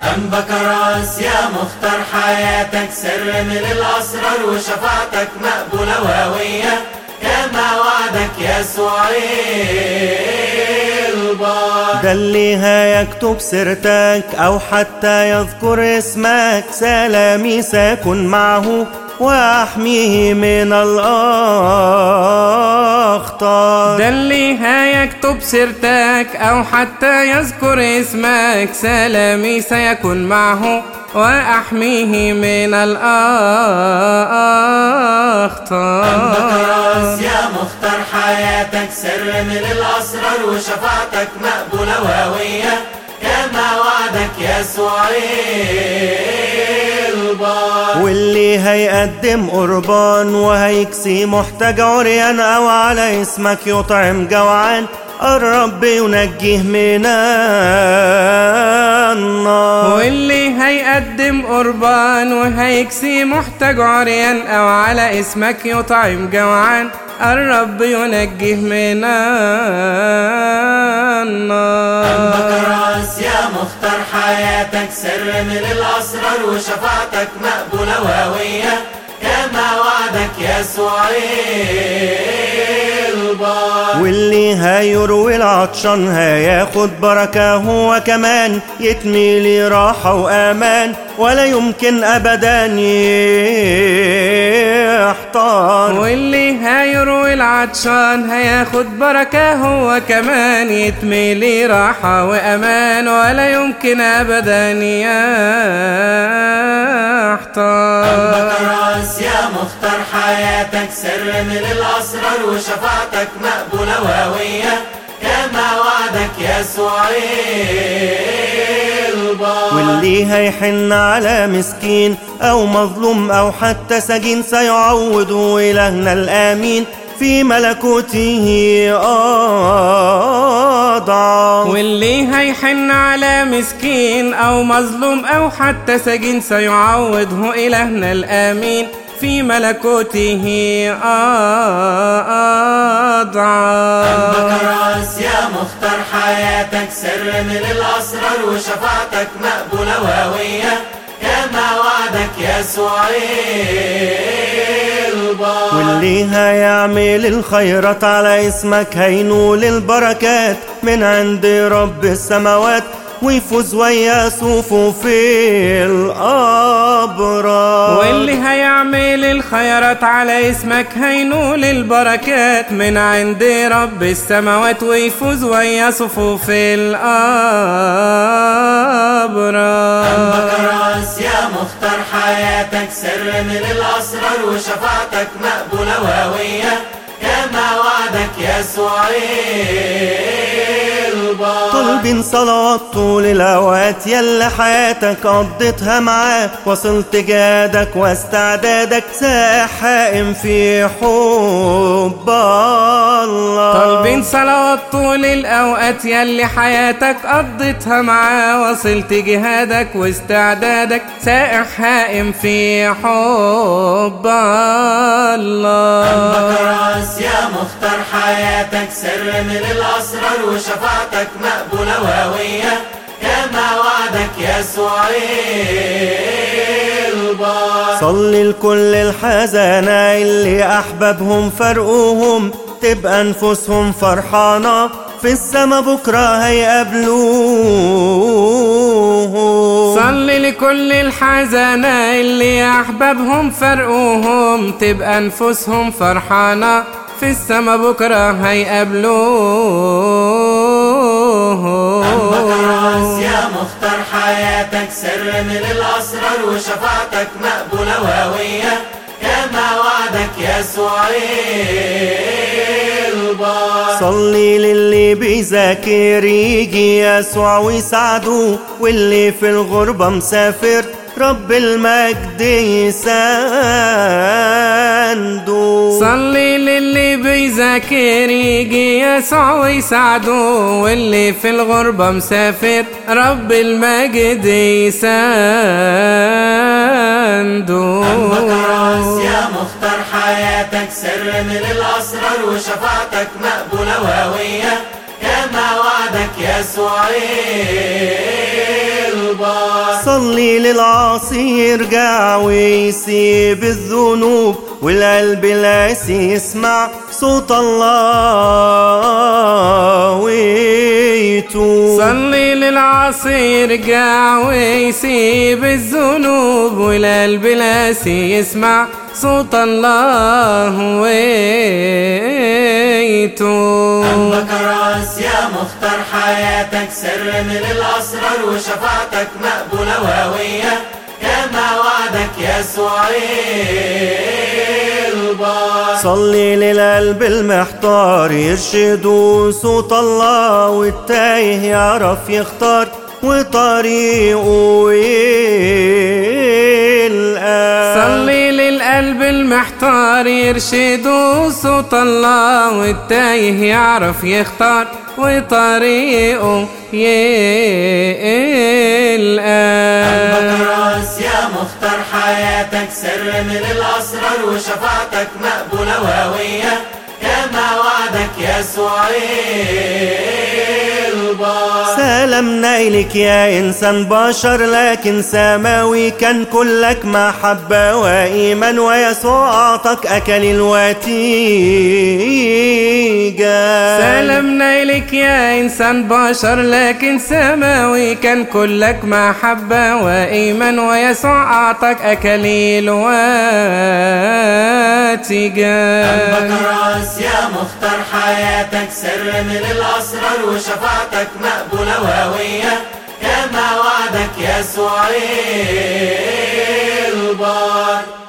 أنبك راس يا مختار حياتك سر من الأسرار وشفاعتك مقبولة وهوية كما وعدك يسوع البار ده اللي هيكتب سيرتك أو حتى يذكر اسمك سلامي سيكون معه وأحميه من الأخطار ده اللي هيكتب سيرتك أو حتى يذكر اسمك سلامي سيكون معه وأحميه من الأخطار راس يا مختار حياتك سر من الأسرار وشفاعتك مقبولة وهوية كما وعدك يسوع البار واللي هيقدم قربان وهيكسي محتاج عريان أو على اسمك يطعم جوعان الرب ينجيه من النار واللي هيقدم قربان وهيكسي محتاج عريان أو على اسمك يطعم جوعان الرب ينجيه من النار راس يا مختار حياتك سر من الأسرار وشفاعتك مقبولة وهوية كما وعدك يسوع البار واللي هيروي العطشان هياخد بركة هو كمان يتمي لي راحة وأمان ولا يمكن أبدا يحتار واللي هيروي العطشان هياخد بركة هو كمان يتملي راحة وأمان ولا يمكن أبدا يحتار راس يا مختار حياتك سر من الأسرار وشفاعتك مقبولة وهوية كما وعدك يسوع البار واللي هيحن على مسكين أو مظلوم أو حتى سجين سيعوضه إلهنا الآمين في ملكوته أضعاف واللي هيحن على مسكين أو مظلوم أو حتى سجين سيعوضه إلهنا الآمين في ملكوته أضعاف راس يا مختار حياتك سر من الأسرار وشفاعتك مقبولة وهوية كما وعدك يسوع البار واللي هيعمل الخيرات على اسمك هينول البركات من عند رب السماوات ويفوز ويا صفوف الأبرار واللي هيعمل الخيرات على اسمك هينول البركات من عند رب السماوات ويفوز ويا صفوف الأبرار راس يا مختار حياتك سر من الأسرار وشفاعتك مقبولة وهوية كما وعدك يسوع البار طلب صلوات طول الأوقات يلا حياتك قضيتها معاه وصلت جادك واستعدادك ساح حائم في حب الله طالبين صلوات طول الأوقات يلي حياتك قضيتها معاه وصلت جهادك واستعدادك سائح هائم في حب الله راس يا مختار حياتك سر من الأسرار وشفاعتك مقبولة وهوية كما وعدك يسوع البار صلي لكل الحزانة اللي أحبابهم فرقوهم تبقى نفوسهم فرحانة في السما بكرة هيقابلوه صلي لكل الحزانة اللي أحبابهم فرقوهم تبقى نفوسهم فرحانة في السما بكرة هيقابلوه راس يا مختار حياتك سر من الأسرار وشفاعتك مقبولة وهوية كما وعدك يسوع البار صلي للي بيذاكر يجي يسوع ويساعده واللي في الغربة مسافر رب المجد يسانده صلي للي بيذاكر يجي يسوع ويساعده واللي في الغربة مسافر رب المجد يسانده راس يا مختار حياتك سر من الأسرار وشفاعتك مقبولة وهوية كما وعدك يسوع البار صلي للعاصي يرجع ويسيب الذنوب والقلب القاسي يسمع صوت الله ويتوب صلي للعاصي يرجع ويسيب الذنوب والقلب القاسي يسمع صوت الله ويتوب قلبك راس يا مختار حياتك سر من الأسرار وشفاعتك مقبولة وهوية كما وعدك يسوع البار صلي للقلب المحتار يرشدوا صوت الله والتايه يعرف يختار وطريقه يلقى صلي للقلب المحتار يرشده صوت الله والتايه يعرف يختار وطريقه يلقى قلبك راس يا مختار حياتك سر من الأسرار وشفاعتك مقبولة وهوية كما وعدك يسوع البار سلامنا إليك يا إنسان بشر لكن سماوي كان كلك محبة وإيمان ويسوع أعطاك أكل وتيجة سلامنا إليك يا إنسان بشر لكن سماوي كان كلك محبة وإيمان ويسوع أعطاك أكاليل واتجاه قلبك راس يا مختار حياتك سر من الأسرار وشفاعتك مقبولة وهوية كما وعدك يسوع البار